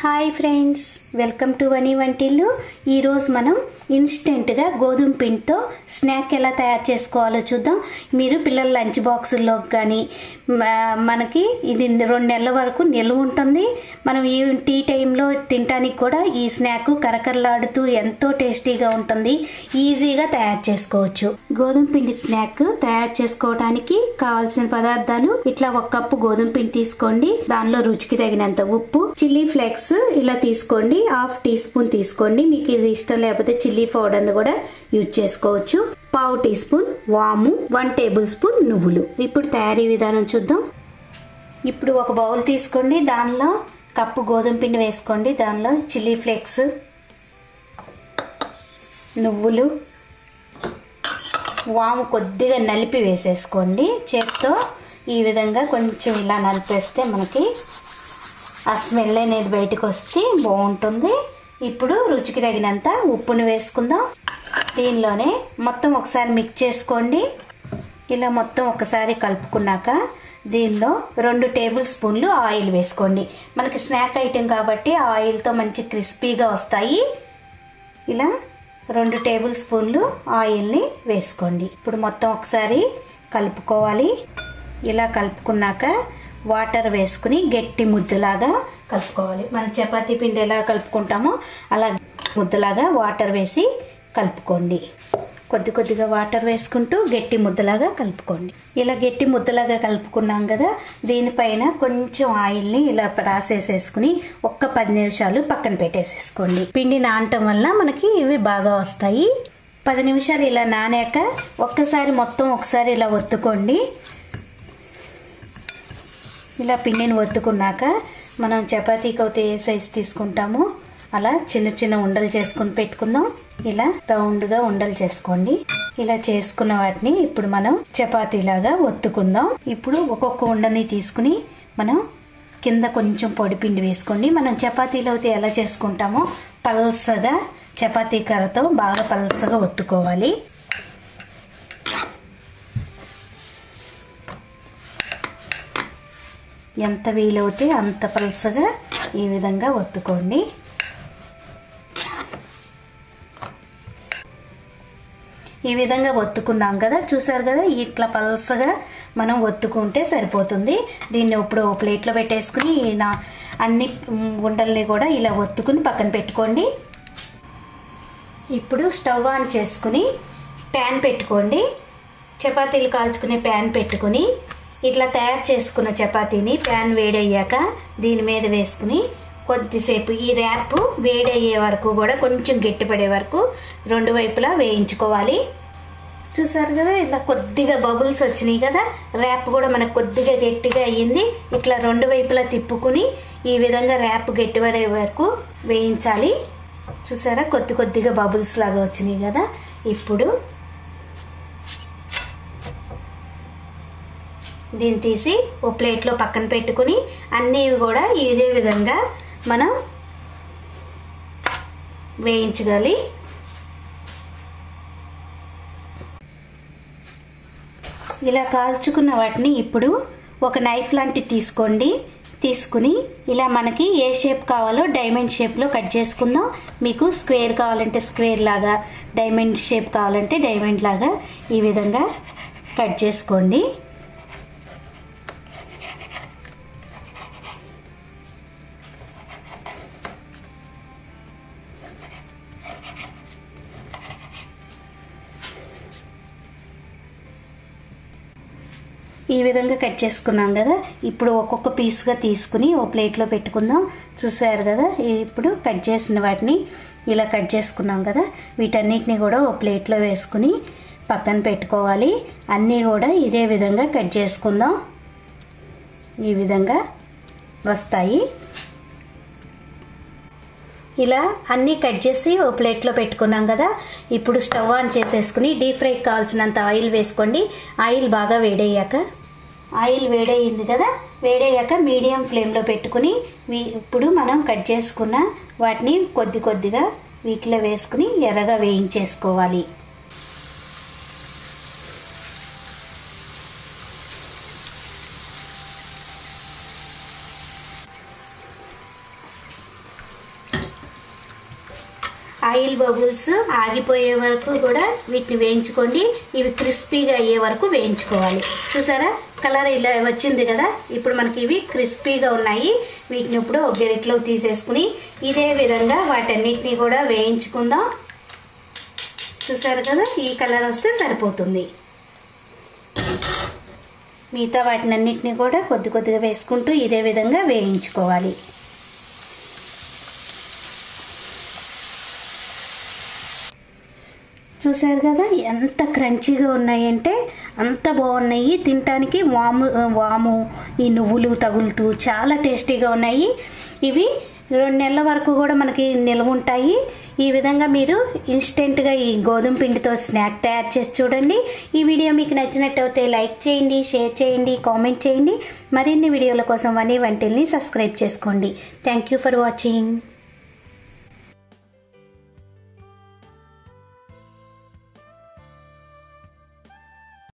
hi friends welcome to వని వంటిల్లు ఈరోజు మనం ఇన్స్టెంట్గా గోధుమ పిండితో స్నాక్ ఎలా తయారు చేసుకోవాలో చూద్దాం మీరు పిల్లల లంచ్ బాక్సుల్లో కానీ మ- మనకి ఇది రెండు నెలల వరకు నిల్వ ఉంటుంది మనం ఈ టీ టైంలో తినడానికి కూడా ఈ స్నాక్ కరకరలాడుతూ ఎంతో టేస్టీగా ఉంటుంది ఈజీగా తయారు చేసుకోవచ్చు గోధుమ పిండి స్నాక్ తయారు చేసుకోవడానికి కావాల్సిన పదార్థాలు ఇట్లా ఒక కప్పు గోధుమ పిండి తీసుకోండి దానిలో రుచికి తగినంత ఉప్పు చిల్లీ ఫ్లేక్స్ ఇలా తీసుకోండి హాఫ్ టీ స్పూన్ తీసుకోండి మీకు ఇది ఇష్టం లేకపోతే చిల్లీ పౌడర్ కూడా యూజ్ చేసుకోవచ్చు పావు టీ స్పూన్ వాము వన్ టేబుల్ స్పూన్ నువ్వులు ఇప్పుడు తయారీ విధానం చూద్దాం ఇప్పుడు ఒక బౌల్ తీసుకోండి దానిలో కప్పు గోధుమ పిండి వేసుకోండి దానిలో చిల్లీ ఫ్లేక్స్ నువ్వులు వాము కొద్దిగా నలిపి వేసేసుకోండి చేత్తో ఈ విధంగా కొంచెం ఇలా నలిపేస్తే మనకి ఆ స్మెల్ అనేది బయటకు వచ్చి బాగుంటుంది ఇప్పుడు రుచికి తగినంత ఉప్పును వేసుకుందాం దీనిలోనే మొత్తం ఒకసారి మిక్స్ చేసుకోండి ఇలా మొత్తం ఒకసారి కలుపుకున్నాక దీనిలో రెండు టేబుల్ స్పూన్లు ఆయిల్ వేసుకోండి మనకి స్నాక్ ఐటెం కాబట్టి ఆ ఆయిల్తో మంచి క్రిస్పీగా వస్తాయి ఇలా రెండు టేబుల్ స్పూన్లు ఆయిల్ని వేసుకోండి ఇప్పుడు మొత్తం ఒకసారి కలుపుకోవాలి ఇలా కలుపుకున్నాక వాటర్ వేసుకుని గట్టి ముద్దలాగా కలుపుకోవాలి మన చపాతీ పిండి ఎలా కలుపుకుంటామో అలా ముద్దలాగా వాటర్ వేసి కలుపుకోండి కొద్ది కొద్దిగా వాటర్ వేసుకుంటూ గట్టి ముద్దలాగా కలుపుకోండి ఇలా గట్టి ముద్దలాగా కలుపుకున్నాం కదా దీనిపైన కొంచెం ఆయిల్ని ఇలా రాసేసేసుకుని ఒక్క పది నిమిషాలు పక్కన పెట్టేసేసుకోండి పిండి నానటం వల్ల మనకి ఇవి బాగా వస్తాయి పది నిమిషాలు ఇలా నానాక ఒక్కసారి మొత్తం ఒకసారి ఇలా ఒత్తుకోండి ఇలా పిండిని ఒత్తుకున్నాక మనం చపాతీకి అయితే ఏ సైజ్ తీసుకుంటామో అలా చిన్న చిన్న ఉండలు చేసుకుని పెట్టుకుందాం ఇలా రౌండ్గా ఉండలు చేసుకోండి ఇలా చేసుకున్న వాటిని ఇప్పుడు మనం చపాతీలాగా ఒత్తుకుందాం ఇప్పుడు ఒక్కొక్క ఉండని తీసుకుని మనం కింద కొంచెం పొడి పిండి వేసుకోండి మనం చపాతీలో అయితే ఎలా చేసుకుంటామో పల్సగా చపాతీ కర్రతో బాగా పల్సగా ఒత్తుకోవాలి ఎంత వీలవుతే అంత పలసగా ఈ విధంగా ఒత్తుకోండి ఈ విధంగా ఒత్తుకున్నాం కదా చూసారు కదా ఇట్లా పలసగా మనం ఒత్తుకుంటే సరిపోతుంది దీన్ని ఇప్పుడు ఓ ప్లేట్లో పెట్టేసుకుని నా అన్ని ఉండల్ని కూడా ఇలా ఒత్తుకుని పక్కన పెట్టుకోండి ఇప్పుడు స్టవ్ ఆన్ చేసుకుని ప్యాన్ పెట్టుకోండి చపాతీలు కాల్చుకునే ప్యాన్ పెట్టుకుని ఇట్లా తయారు చేసుకున్న చపాతీని ప్యాన్ వేడయ్యాక దీని మీద వేసుకుని కొద్దిసేపు ఈ ర్యాప్ వేడయ్యే వరకు కూడా కొంచెం గట్టిపడే వరకు రెండు వైపులా వేయించుకోవాలి చూసారు కదా ఇలా కొద్దిగా బబుల్స్ వచ్చినాయి కదా ర్యాప్ కూడా మనకు కొద్దిగా గట్టిగా అయ్యింది ఇట్లా రెండు వైపులా తిప్పుకుని ఈ విధంగా ర్యాప్ గట్టిపడే వరకు వేయించాలి చూసారా కొద్ది కొద్దిగా బబుల్స్ లాగా వచ్చినాయి కదా ఇప్పుడు దీన్ని తీసి ఓ ప్లేట్లో పక్కన పెట్టుకుని అన్నీ కూడా ఇదే విధంగా మనం వేయించగాలి ఇలా కాల్చుకున్న వాటిని ఇప్పుడు ఒక నైఫ్ లాంటిది తీసుకోండి తీసుకుని ఇలా మనకి ఏ షేప్ కావాలో డైమండ్ షేప్లో కట్ చేసుకుందాం మీకు స్క్వేర్ కావాలంటే స్క్వేర్ లాగా డైమండ్ షేప్ కావాలంటే డైమండ్ లాగా ఈ విధంగా కట్ చేసుకోండి ఈ విధంగా కట్ చేసుకున్నాం కదా ఇప్పుడు ఒక్కొక్క పీస్గా తీసుకుని ఓ ప్లేట్లో పెట్టుకుందాం చూసారు కదా ఇప్పుడు కట్ చేసిన వాటిని ఇలా కట్ చేసుకున్నాం కదా వీటన్నిటిని కూడా ఓ ప్లేట్లో వేసుకుని పక్కన పెట్టుకోవాలి అన్నీ కూడా ఇదే విధంగా కట్ చేసుకుందాం ఈ విధంగా వస్తాయి ఇలా అన్నీ కట్ చేసి ఓ ప్లేట్లో పెట్టుకున్నాం కదా ఇప్పుడు స్టవ్ ఆన్ చేసేసుకుని డీప్ ఫ్రైకి కావాల్సినంత ఆయిల్ వేసుకోండి ఆయిల్ బాగా వేడయ్యాక ఆయిల్ వేడయింది కదా వేడయ్యాక మీడియం ఫ్లేమ్లో పెట్టుకుని ఇప్పుడు మనం కట్ చేసుకున్న వాటిని కొద్ది కొద్దిగా వీటిలో వేసుకుని ఎర్రగా వేయించేసుకోవాలి ఆయిల్ బబుల్స్ ఆగిపోయే వరకు కూడా వీటిని వేయించుకోండి ఇవి క్రిస్పీగా అయ్యే వరకు వేయించుకోవాలి చూసారా కలర్ ఇలా వచ్చింది కదా ఇప్పుడు మనకి ఇవి క్రిస్పీగా ఉన్నాయి వీటిని ఇప్పుడు ఒక గెరిట్లో తీసేసుకుని ఇదే విధంగా వాటన్నిటిని కూడా వేయించుకుందాం చూసారు కదా ఈ కలర్ వస్తే సరిపోతుంది మిగతా వాటిని అన్నిటిని కూడా కొద్ది కొద్దిగా వేసుకుంటూ ఇదే విధంగా వేయించుకోవాలి చూసారు కదా ఎంత క్రంచీగా ఉన్నాయంటే అంత బాగున్నాయి తినటానికి వాము వాము ఈ నువ్వులు తగులుతూ చాలా టేస్టీగా ఉన్నాయి ఇవి రెండు నెలల వరకు కూడా మనకి నిల్వ ఉంటాయి ఈ విధంగా మీరు ఇన్స్టెంట్గా ఈ గోధుమ పిండితో స్నాక్ తయారు చేసి చూడండి ఈ వీడియో మీకు నచ్చినట్టయితే లైక్ చేయండి షేర్ చేయండి కామెంట్ చేయండి మరిన్ని వీడియోల కోసం వనీ వంటిల్ని సబ్స్క్రైబ్ చేసుకోండి థ్యాంక్ యూ ఫర్ వాచింగ్